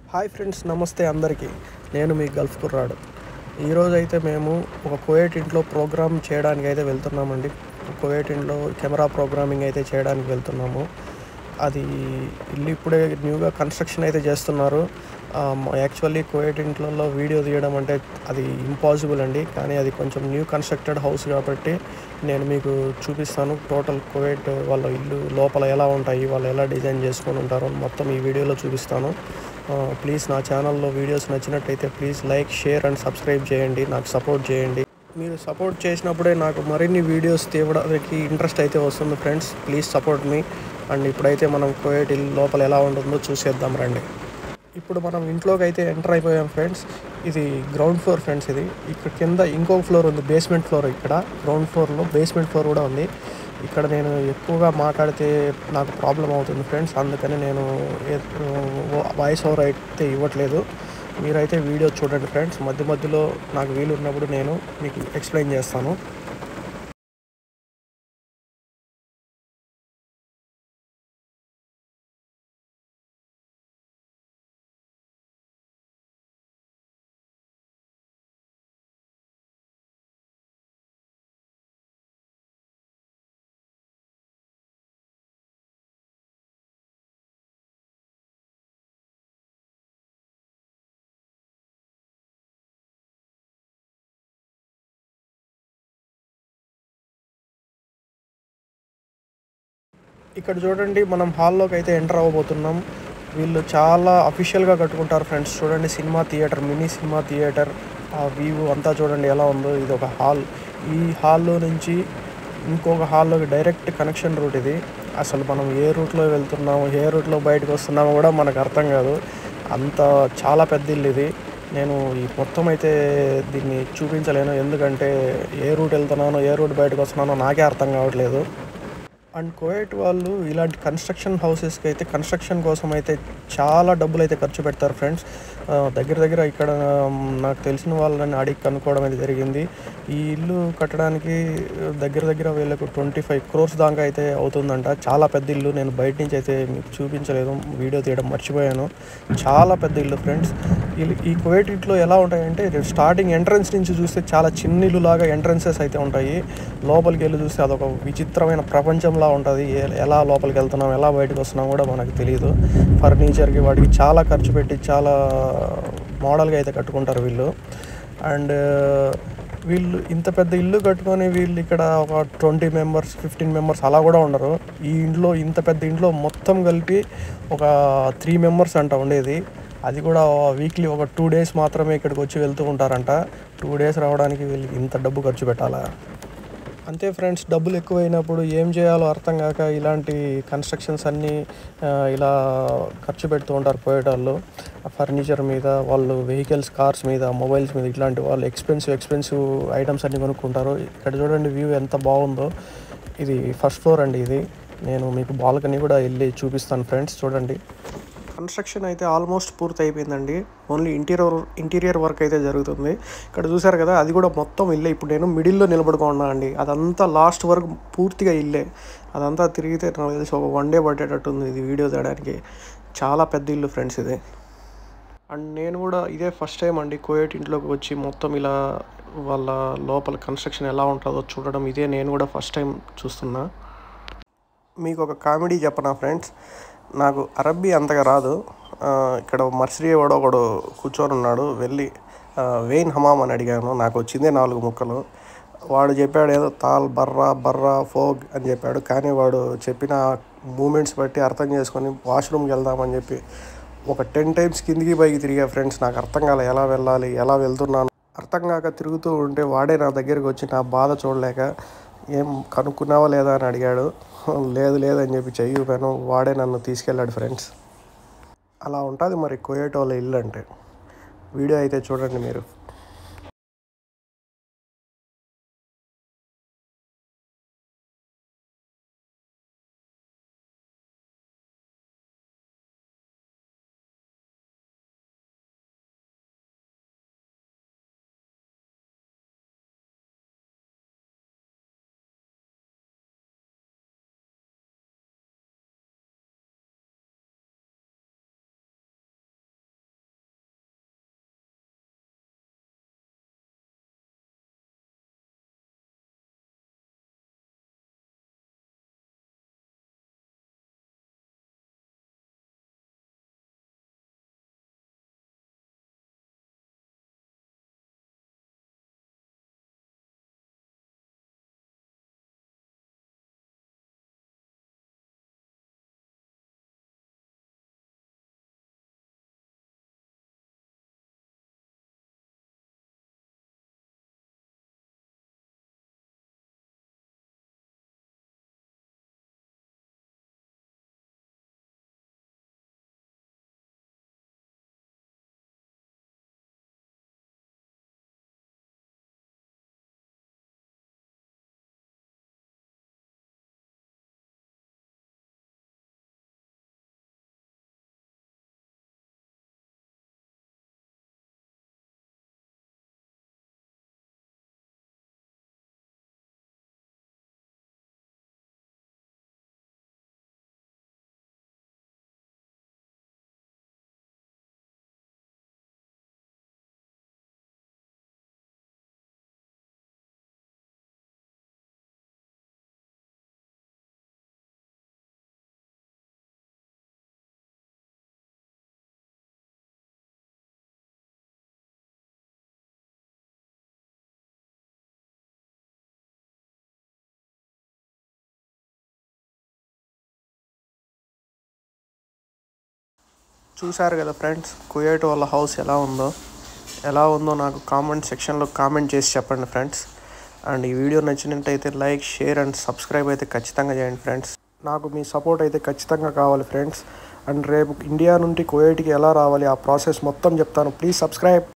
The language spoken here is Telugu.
హాయ్ ఫ్రెండ్స్ నమస్తే అందరికీ నేను మీ గల్ఫ్ కుర్రాడు ఈరోజు అయితే మేము ఒక కోయేట్ ఇంట్లో ప్రోగ్రామ్ చేయడానికి అయితే వెళ్తున్నామండి కోయేట్ ఇంట్లో కెమెరా ప్రోగ్రామింగ్ అయితే చేయడానికి వెళ్తున్నాము అది ఇల్లు ఇప్పుడే న్యూగా కన్స్ట్రక్షన్ అయితే చేస్తున్నారు యాక్చువల్లీ కోయేట్ ఇంట్లో వీడియో తీయడం అంటే అది ఇంపాసిబుల్ అండి కానీ అది కొంచెం న్యూ కన్స్ట్రక్టెడ్ హౌస్ కాబట్టి నేను మీకు చూపిస్తాను టోటల్ కోవేట్ వాళ్ళ ఇల్లు లోపల ఎలా ఉంటాయి వాళ్ళు ఎలా డిజైన్ చేసుకొని ఉంటారో మొత్తం ఈ వీడియోలో చూపిస్తాను ప్లీజ్ నా ఛానల్లో వీడియోస్ నచ్చినట్టయితే please like share and subscribe చేయండి నాకు సపోర్ట్ చేయండి మీరు సపోర్ట్ చేసినప్పుడే నాకు మరిన్ని వీడియోస్ తీయడానికి ఇంట్రెస్ట్ అయితే వస్తుంది ఫ్రెండ్స్ ప్లీజ్ సపోర్ట్ మీ అండ్ ఇప్పుడైతే మనం కోయేట్ ఇల్లు లోపల ఎలా ఉంటుందో చూసేద్దాం రండి ఇప్పుడు మనం ఇంట్లోకి అయితే ఎంటర్ అయిపోయాం ఫ్రెండ్స్ ఇది గ్రౌండ్ ఫ్లోర్ ఫ్రెండ్స్ ఇది ఇక్కడ కింద ఇంకొక ఫ్లోర్ ఉంది బేస్మెంట్ ఫ్లోర్ ఇక్కడ గ్రౌండ్ ఫ్లోర్లో బేస్మెంట్ ఫ్లోర్ కూడా ఉంది ఇక్కడ నేను ఎక్కువగా మాట్లాడితే నాకు ప్రాబ్లం అవుతుంది ఫ్రెండ్స్ అందుకని నేను వాయిస్ ఓవర్ అయితే ఇవ్వట్లేదు మీరైతే వీడియో చూడండి ఫ్రెండ్స్ మధ్య మధ్యలో నాకు వీలు ఉన్నప్పుడు నేను మీకు ఎక్స్ప్లెయిన్ చేస్తాను ఇక్కడ చూడండి మనం హాల్లోకి అయితే ఎంటర్ అవ్వబోతున్నాం వీళ్ళు చాలా అఫీషియల్గా కట్టుకుంటారు ఫ్రెండ్స్ చూడండి cinema theatre mini cinema theatre ఆ వ్యూ అంతా చూడండి ఎలా ఉందో ఇది ఒక హాల్ ఈ హాల్లో నుంచి ఇంకొక హాల్లోకి డైరెక్ట్ కనెక్షన్ రూట్ ఇది అసలు మనం ఏ రూట్లో వెళ్తున్నాము ఏ రూట్లో బయటకు వస్తున్నామో కూడా మనకు అర్థం కాదు అంత చాలా పెద్ద ఇల్లు ఇది నేను ఈ మొత్తం అయితే దీన్ని చూపించలేను ఎందుకంటే ఏ రూట్ వెళ్తున్నానో ఏ రూట్ బయటకు వస్తున్నానో నాకే అర్థం కావట్లేదు అండ్ కోయట్ వాళ్ళు ఇలాంటి కన్స్ట్రక్షన్ హౌసెస్కి అయితే కన్స్ట్రక్షన్ కోసం అయితే చాలా డబ్బులు అయితే ఖర్చు పెడతారు ఫ్రెండ్స్ దగ్గర దగ్గర ఇక్కడ నాకు తెలిసిన వాళ్ళని అడిగి కనుక్కోవడం అయితే జరిగింది ఈ ఇల్లు కట్టడానికి దగ్గర దగ్గర వీళ్ళకు ట్వంటీ ఫైవ్ క్రోర్స్ దాకా అయితే అవుతుందంట చాలా పెద్ద ఇల్లు నేను బయట నుంచి అయితే మీకు చూపించలేదు వీడియో తీయడం మర్చిపోయాను చాలా పెద్ద ఇల్లు ఫ్రెండ్స్ ఈ కోయట్ ఇంట్లో ఎలా ఉంటాయంటే స్టార్టింగ్ ఎంట్రన్స్ నుంచి చూస్తే చాలా చిన్న ఇల్లు లాగా ఎంట్రన్సెస్ అయితే ఉంటాయి లోపలికి వెళ్ళి చూస్తే అదొక విచిత్రమైన ప్రపంచంలా ఉంటుంది ఎలా లోపలికి వెళ్తున్నాం ఎలా బయటకు వస్తున్నాం కూడా మనకు తెలియదు ఫర్నిచర్కి వాటికి చాలా ఖర్చు పెట్టి చాలా మోడల్గా అయితే కట్టుకుంటారు వీళ్ళు అండ్ వీళ్ళు ఇంత పెద్ద ఇల్లు కట్టుకొని వీళ్ళు ఇక్కడ ఒక ట్వంటీ మెంబర్స్ ఫిఫ్టీన్ మెంబర్స్ అలా కూడా ఉండరు ఈ ఇంట్లో ఇంత పెద్ద ఇంట్లో మొత్తం కలిపి ఒక త్రీ మెంబర్స్ అంట ఉండేది అది కూడా వీక్లీ ఒక టూ డేస్ మాత్రమే ఇక్కడికి వచ్చి వెళ్తూ ఉంటారంట టూ డేస్ రావడానికి వీళ్ళకి ఇంత డబ్బు ఖర్చు పెట్టాలా అంతే ఫ్రెండ్స్ డబ్బులు ఎక్కువైనప్పుడు ఏం చేయాలో అర్థం కాక ఇలాంటి కన్స్ట్రక్షన్స్ అన్నీ ఇలా ఖర్చు పెడుతూ ఉంటారు పోయేటోళ్ళు ఫర్నిచర్ మీద వాళ్ళు వెహికల్స్ కార్స్ మీద మొబైల్స్ మీద ఇట్లాంటి వాళ్ళు ఎక్స్పెన్సివ్ ఎక్స్పెన్సివ్ ఐటమ్స్ అన్నీ కొనుక్కుంటారు ఇక్కడ చూడండి వ్యూ ఎంత బాగుందో ఇది ఫస్ట్ ఫ్లోర్ అండి ఇది నేను మీకు బాల్కనీ కూడా వెళ్ళి చూపిస్తాను ఫ్రెండ్స్ చూడండి కన్స్ట్రక్షన్ అయితే ఆల్మోస్ట్ పూర్తి అయిపోయిందండి ఓన్లీ ఇంటీరియర్ ఇంటీరియర్ వర్క్ అయితే జరుగుతుంది ఇక్కడ చూసారు కదా అది కూడా మొత్తం ఇల్లే ఇప్పుడు నేను మిడిల్లో నిలబడుకున్నా అండి అదంతా లాస్ట్ వరకు పూర్తిగా ఇల్లే అదంతా తిరిగితే నాకు తెలిసి ఒక వన్ డే పట్టేటట్టు ఉంది ఇది వీడియో తీయడానికి చాలా పెద్ద ఇల్లు ఫ్రెండ్స్ ఇది అండ్ నేను కూడా ఇదే ఫస్ట్ టైం అండి కోయేట్ ఇంట్లోకి వచ్చి మొత్తం ఇలా వాళ్ళ లోపల కన్స్ట్రక్షన్ ఎలా ఉంటుందో చూడడం ఇదే నేను కూడా ఫస్ట్ టైం చూస్తున్నా మీకు ఒక కామెడీ చెప్పనా ఫ్రెండ్స్ నాకు అరబ్బీ అంతగా రాదు ఇక్కడ మర్సిరీ వాడు ఒకడు కూర్చొని ఉన్నాడు వెళ్ళి వెయిన్ హమామ్ అని అడిగాను నాకు వచ్చిందే నాలుగు ముక్కలు వాడు చెప్పాడు ఏదో తాల్ బర్రా బర్రా ఫోగ్ అని చెప్పాడు కానీ వాడు చెప్పిన మూమెంట్స్ బట్టి అర్థం చేసుకొని వాష్రూమ్కి వెళ్దామని చెప్పి ఒక టెన్ టైమ్స్ కిందికి పైకి తిరిగా ఫ్రెండ్స్ నాకు అర్థం కాలే ఎలా వెళ్ళాలి ఎలా వెళ్తున్నాను అర్థం కాక తిరుగుతూ ఉంటే వాడే నా దగ్గరికి వచ్చి నా బాధ చూడలేక ఏం కనుక్కున్నావా లేదా అని అడిగాడు లేదు లేదని చెప్పి చెయ్యి ఊపాను వాడే నన్ను తీసుకెళ్ళాడు ఫ్రెండ్స్ అలా ఉంటుంది మరి కోయేటోళ్ళ ఇల్లు అంటే వీడియో అయితే చూడండి మీరు చూశారు కదా ఫ్రెండ్స్ కుయేట్ వాళ్ళ హౌస్ ఎలా ఉందో ఎలా ఉందో నాకు కామెంట్ సెక్షన్లో కామెంట్ చేసి చెప్పండి ఫ్రెండ్స్ అండ్ ఈ వీడియో నచ్చినట్టయితే లైక్ షేర్ అండ్ సబ్స్క్రైబ్ అయితే ఖచ్చితంగా చేయండి ఫ్రెండ్స్ నాకు మీ సపోర్ట్ అయితే ఖచ్చితంగా కావాలి ఫ్రెండ్స్ అండ్ రేపు ఇండియా నుండి కువైట్కి ఎలా రావాలి ఆ ప్రాసెస్ మొత్తం చెప్తాను ప్లీజ్ సబ్స్క్రైబ్